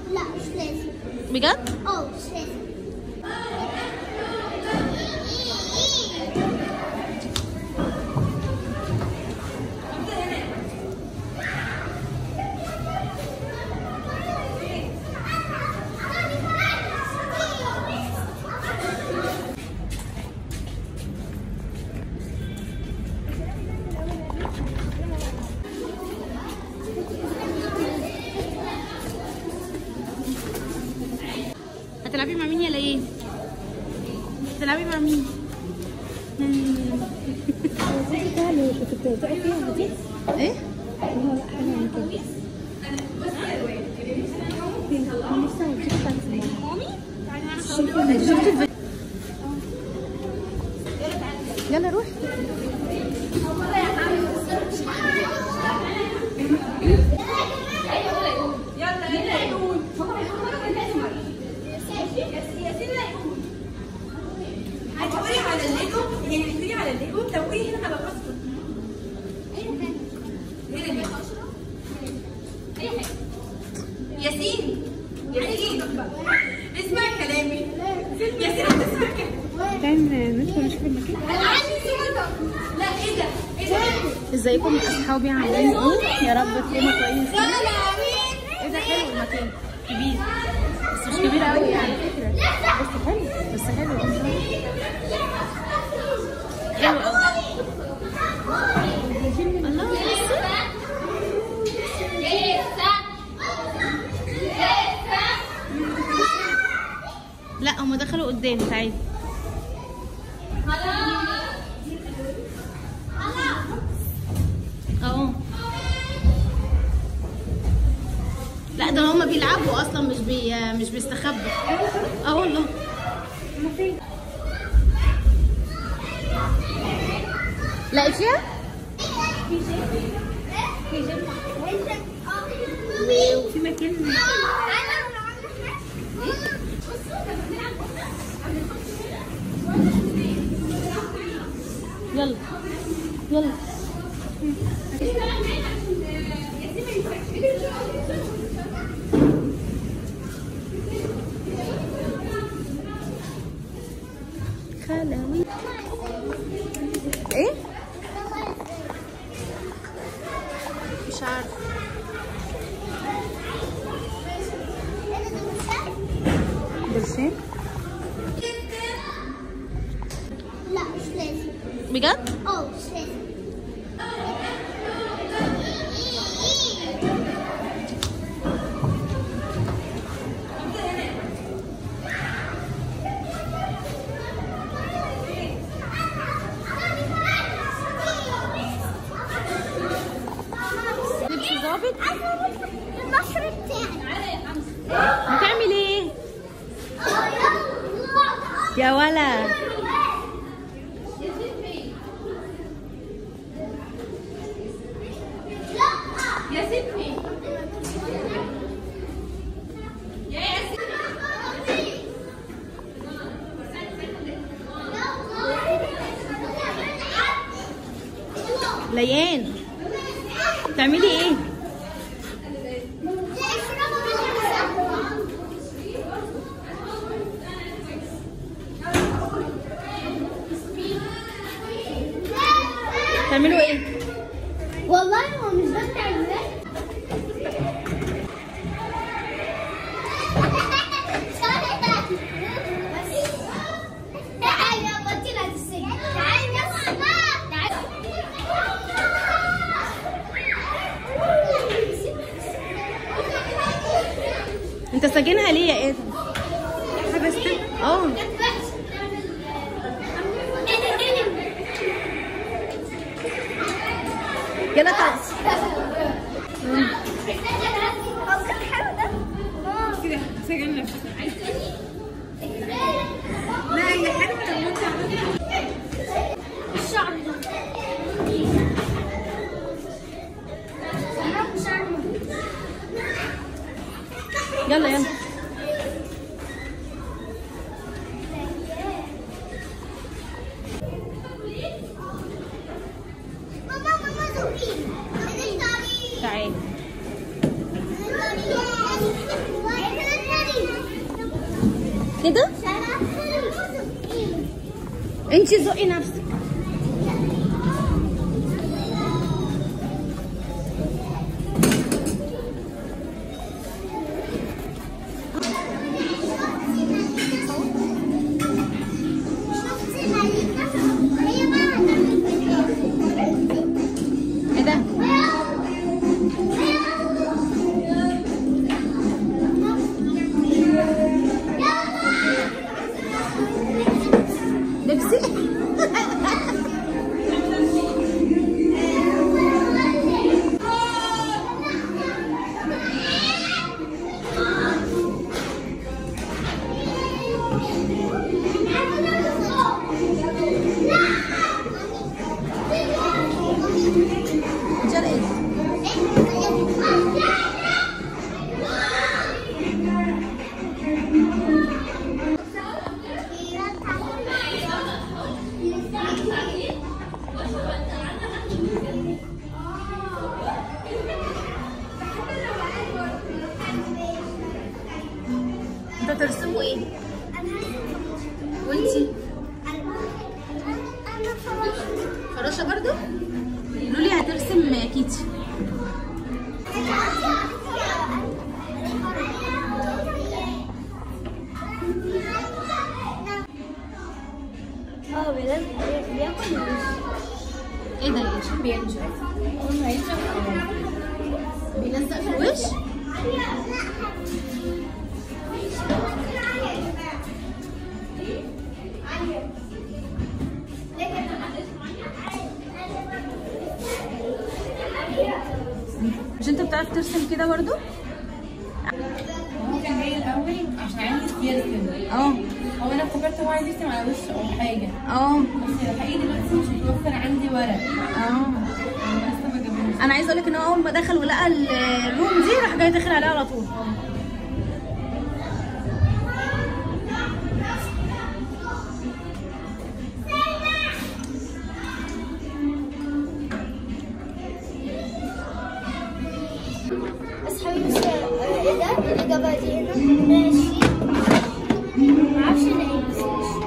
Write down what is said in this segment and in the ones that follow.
لا مش لازم بجد اه مش لازم هتلعبي مع مين يا ليه هتلعبي مع مين ايه شفتي الفيديو يلا روح هتقولي على الليجو يعني هتقولي على الليجو طب قولي هنا على الرصد ياسين ياسين اسمع كلامي ياسين هتسمع كلامي تعالى ندخل نشوف المكان انا عندي صورة لا ايه ده ايه ده ازيكم يا اصحابي عاملين ايه يا رب تكونوا كويسين لا مين ايه ده حلو المكان كبير بس مش كبير قوي على فكره بس حلو بس حلو حلو قوي الله لا هم دخلوا قدام تعالي اهو لا ده هما بيلعبوا اصلا مش بي مش بيستخبوا اه والله لقيتيها؟ في مكان يلا يلا خلاوي ايه مش عارفه برشام لا مش لازم بجد اه مش لازم لبس ظابط البشر بتاعي بتعمل ايه يا ولا ياسين فين يا ياسين ليان بتعملي ايه بتعملوا ايه والله هو مش ده بتاع الولاد تعالي يا بطي لا تسجل تعالي بس انت ساجنها ليه يا ادم حبستك اه يلا تعالى كده سجن نفسك لا هي حلوه لما انت عملتها الشعر ده يلا يلا ماما ماما زوقين تعالي كده انت زقي نفسك ايه ده لبسي جرى ايه انتوا ترسموا ايه وانتي فراشه برضو لولي هترسم كيتي اه بياكل بياكل ايه ده ايش بينشف كل ما ينشف خلاص. بيلزق في الوش مش انت بتعرف ترسم كده برضو هو كان جاي الاول عشان عايز يرسم اه هو انا افتكرت هو عايز يرسم على وشه او حاجه اه بس الحقيقه دلوقتي مش متوفر عندي ورق اه لسه ما جابوش انا عايزه اقول لك ان هو اول ما دخل ولقى الروم دي راح جاي داخل عليها على طول اصحابي بس ايه ده الاجابه دي هنا ماشي معرفش انا ايه بس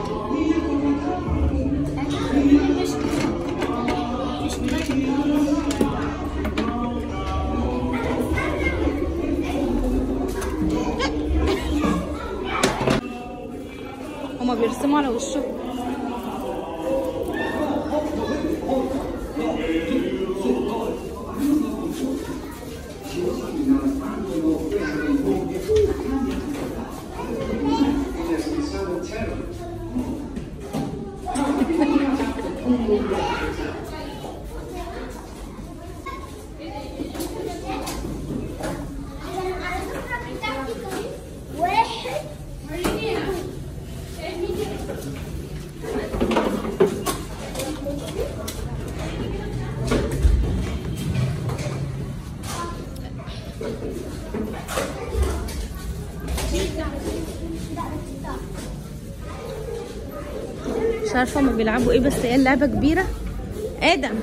ماشي مش مش هما بيرسموا على وشه واحد مش عارفه هما بيلعبوا ايه بس هي اللعبه كبيره ادم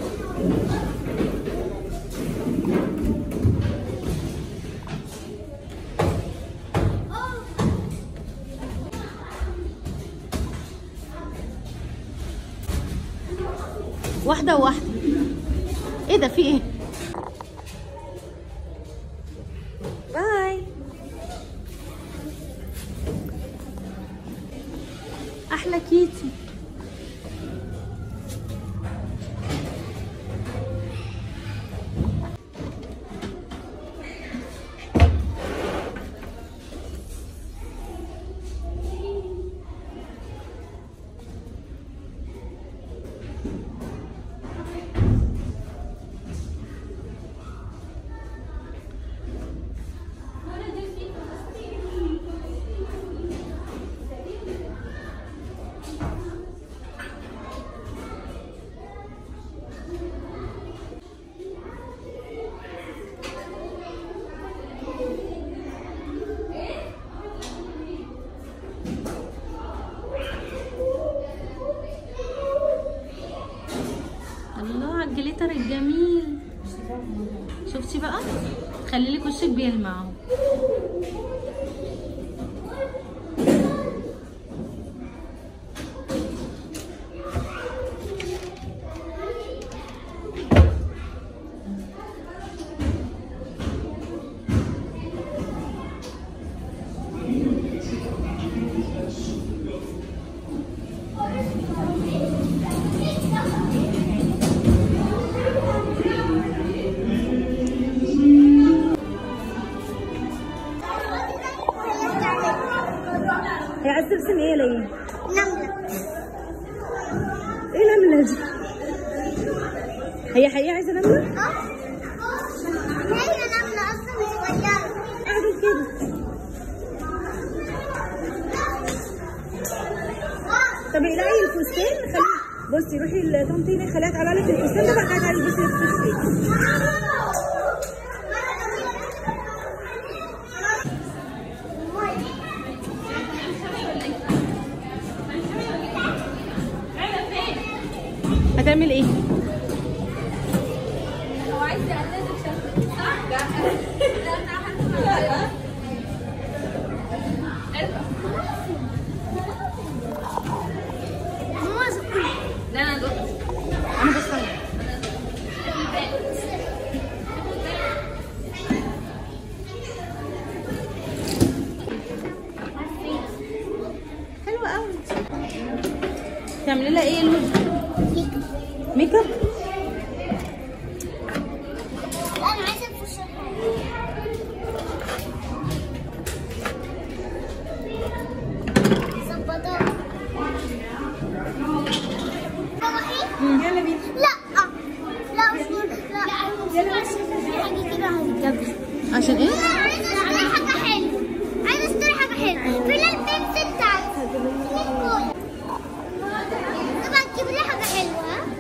واحده وواحده ايه ده في ايه باي احلى كيتي الله على الجليتر الجميل شفتي بقى خلي لك وشك بيلمع اهو هي عايزه ترسم ايه يا ليلى؟ نملة ايه النمله دي؟ هي حقيقه عايزه نمله؟ اه هي نملة اصلا صغيرة اعمل كده طب اقلعي الفستان خليه بصي روحي لطنط هنا خليها تعالى لك الفستان ده بعد كده تعالي البسي الفستان هتعمل ايه؟ ماما زقني انا بصلي حلوة قوي تعملي لها ايه الوجه؟ ميك اب انا عايزة افشل ظبطات يلا بينا لا لا مش لا يلا في حاجة كده هتتجبس عشان ايه؟ عايزة اشتري حاجة حلوة عايزة اشتري حاجة حلوة فين البنسل بتاعتي طبعا تجيب لي حاجة حلوة ها؟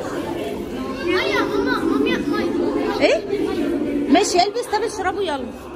مية ماما ماما مية ايه؟ ماشي البس طب اشربوا يلا